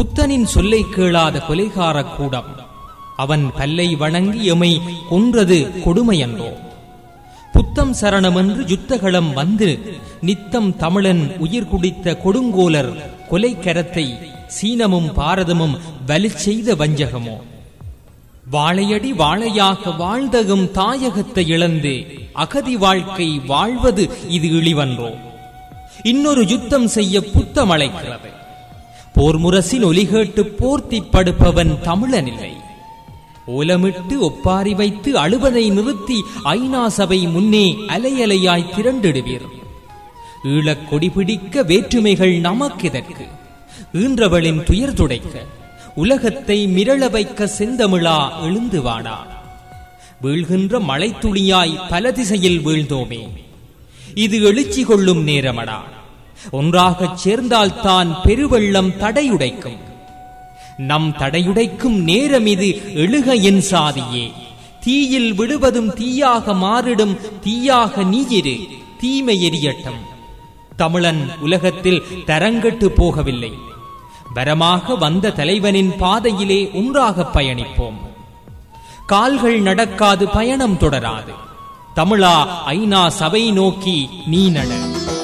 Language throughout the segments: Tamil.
புத்தனின் சொல்லை கேளாத கொலைகார கூடம் அவன் பல்லை வணங்கி எமை கொன்றது கொடுமையன்றோ புத்தம் சரணமென்று யுத்தகளம் வந்து நித்தம் தமிழன் உயிர் குடித்த கொடுங்கோலர் கொலைக்கரத்தை சீனமும் பாரதமும் வலிச் செய்த வஞ்சகமோ வாழையடி வாழையாக வாழ்ந்தகும் தாயகத்தை இழந்து அகதி வாழ்க்கை வாழ்வது இது இழிவன்றோ இன்னொரு யுத்தம் செய்ய புத்தம் அழைக்கிறது போர் முரசின் ஒலிகேட்டு போர்த்தி படுப்பவன் தமிழனில்லை ஓலமிட்டு ஒப்பாரி வைத்து அழுவதை நிறுத்தி ஐநா சபை முன்னே அலையலையாய் திரண்டிடுவீர் ஈழக் கொடி பிடிக்க வேற்றுமைகள் நமக்கெதற்கு ஈன்றவளின் துயர் துடைக்க உலகத்தை மிரள வைக்க செந்தமிழா எழுந்து வாடா வீழ்கின்ற மழைத்துளியாய் பல திசையில் வீழ்ந்தோமே இது எழுச்சி கொள்ளும் நேரமடா ஒன்றாகச் சேர்ந்தால்தான் பெருவெள்ளம் தடையுடைக்கும் நம் தடையுடைக்கும் நேரம் இது எழுக என் சாதியே தீயில் விடுவதும் தீயாக மாறிடும் தீயாக நீயிரு தீமை எரியட்டும் தமிழன் உலகத்தில் தரங்கட்டு போகவில்லை வரமாக வந்த தலைவனின் பாதையிலே ஒன்றாக பயணிப்போம் கால்கள் நடக்காது பயணம் தொடராது தமிழா ஐநா சபை நோக்கி நீ நட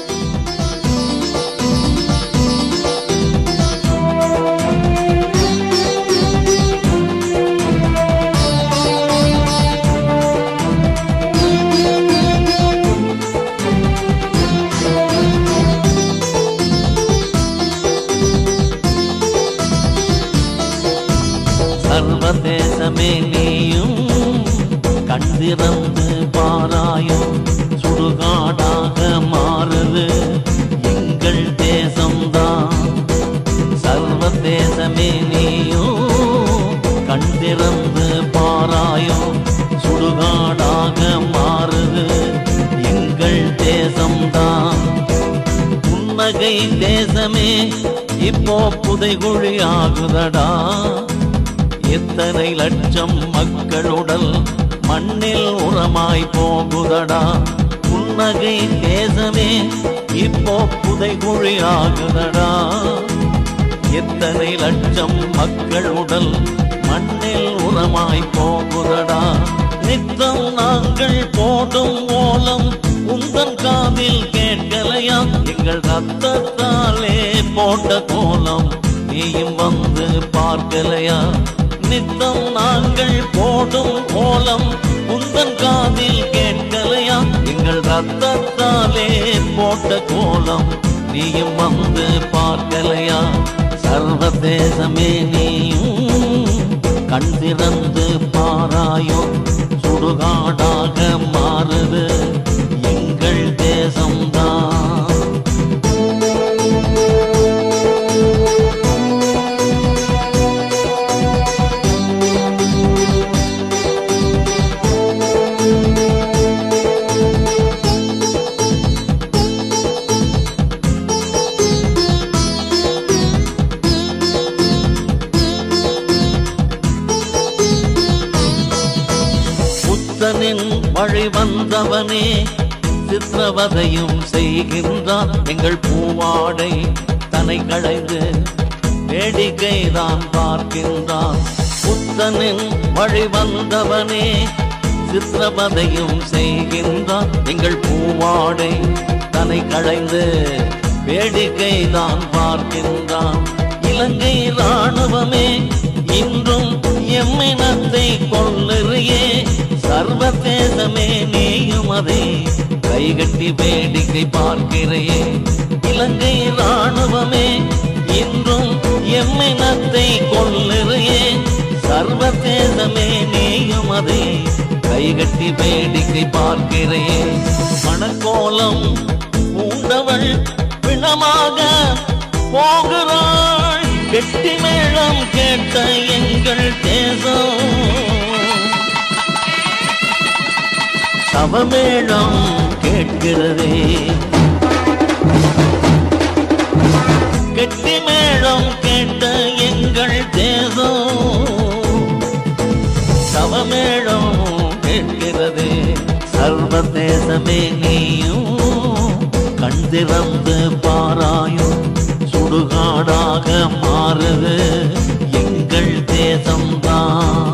சர்வதேசமே நீயும் கண்டிறந்து பாராயோ சுடுகாடாக மாறுது எங்கள் தேசம்தான் சர்வதேசமே நீயும் கண்டிறந்து பாராயோ சுடுகாடாக மாறுது எங்கள் தேசம்தான் புன்னகை தேசமே இப்போ புதைகுழி ஆகுதடா எத்தனை லட்சம் மக்களுடல் மண்ணில் உரமாய் போகுதடா புன்னகை தேசமே இப்போ புதைகுழி ஆகுதடா எத்தனை லட்சம் மக்கள் உடல் மண்ணில் உரமாய் போகுதடா நித்தம் நாங்கள் போடும் ஓலம் உந்தன் காதில் கேட்கலையா எங்கள் ரத்தத்தாலே போட்ட கோலம் நீயும் வந்து பார்க்கலையா நித்தம் நாங்கள் போடும் கோலம் உந்தன் காதில் கேட்கலையா எங்கள் ரத்தத்தாலே போட்ட கோலம் நீயும் வந்து பார்க்கலையா சர்வதேசமே நீயும் கண்டிறந்து பாராயோ சுடுகாடாக மாறுது எங்கள் தேசம்தான் புத்தனின் வழி வந்தவனே சித்திரவதையும் செய்கின்றான் எங்கள் பூவாடை தனை களைந்து வேடிக்கை தான் பார்க்கின்றான் புத்தனின் வழி வந்தவனே சித்திரவதையும் செய்கின்றான் எங்கள் பூவாடை தனை களைந்து வேடிக்கை தான் பார்க்கின்றான் இலங்கை ராணுவமே இன்றும் எம்மினத்தை கொள்ளுறியே சர்வதேசமே நீயும் அதை கைகட்டி வேடிக்கை பார்க்கிறையே இலங்கை ராணுவமே இன்றும் எம்மினத்தை கொள்ளுறியே சர்வதேசமே நீயும் அதை கைகட்டி வேடிக்கை பார்க்கிறையே மணக்கோலம் பூண்டவள் பிணமாக போகிறாள் கெட்டி மேளம் கேட்ட எங்கள் தேசம் சவமேளம் கேட்கிறதே கெட்டி மேளம் கேட்ட எங்கள் தேசம் சவமேளம் கேட்கிறதே சர்வதேசமே நீயும் கண் திறந்து பாராயோ சுடு சுடுகாடாக மாறுது எங்கள் தேசம்தான்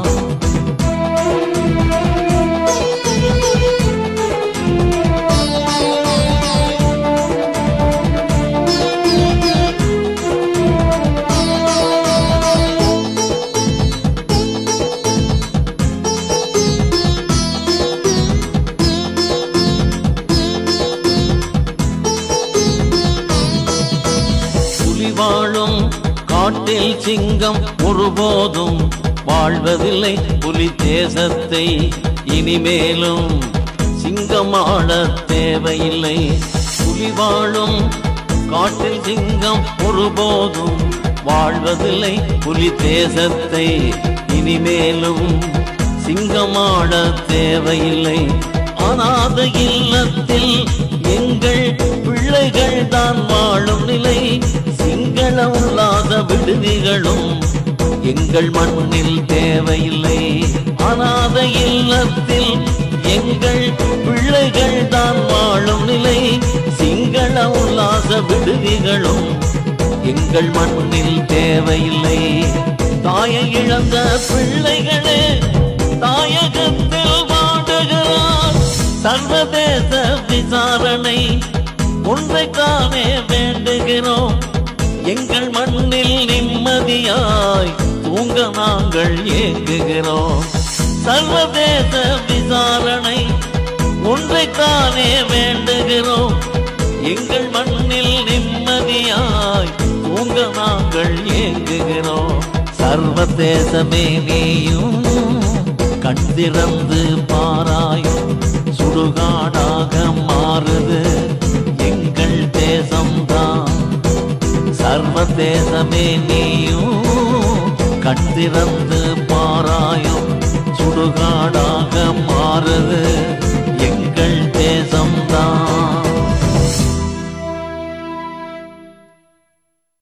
புலி வாழும் காட்டில் சிங்கம் ஒருபோதும் வாழ்வதில்லை புலி தேசத்தை இனிமேலும் சிங்கமாட தேவையில்லை புலி வாழும் காட்டில் சிங்கம் ஒருபோதும் வாழ்வதில்லை புலி தேசத்தை இனிமேலும் சிங்கமாட தேவையில்லை அநாத இல்லத்தில் எங்கள் பிள்ளைகள் தான் வாழும் நிலை சிங்களம் இல்லாத விடுதிகளும் எங்கள் மண்ணில் தேவையில்லை அநாத இல்லத்தில் எங்கள் பிள்ளைகள் தான் வாழும் நிலை சிங்கள உல்லாச விடுதிகளும் எங்கள் மண்ணில் தேவையில்லை தாயை இழந்த பிள்ளைகளே தாயகத்தில் வாடுகிறார் சர்வதேச விசாரணை ஒன்றைத்தானே வேண்டுகிறோம் எங்கள் மண்ணில் நிம்மதியாய் தூங்க நாங்கள் ஏங்குகிறோம் சர்வதேச விசாரணை ஒன்றைத்தானே வேண்டுகிறோம் எங்கள் மண்ணில் நிம்மதியாய் தூங்க நாங்கள் ஏங்குகிறோம் சர்வதேசமே நீயும் கண் திறந்து பாராயும் சுடுகாடாக மாறுது எங்கள் தேசம்தான் சர்வதேசமே நீயும் கண் திறந்து பாராயும் சுடுகாடாக மாறுது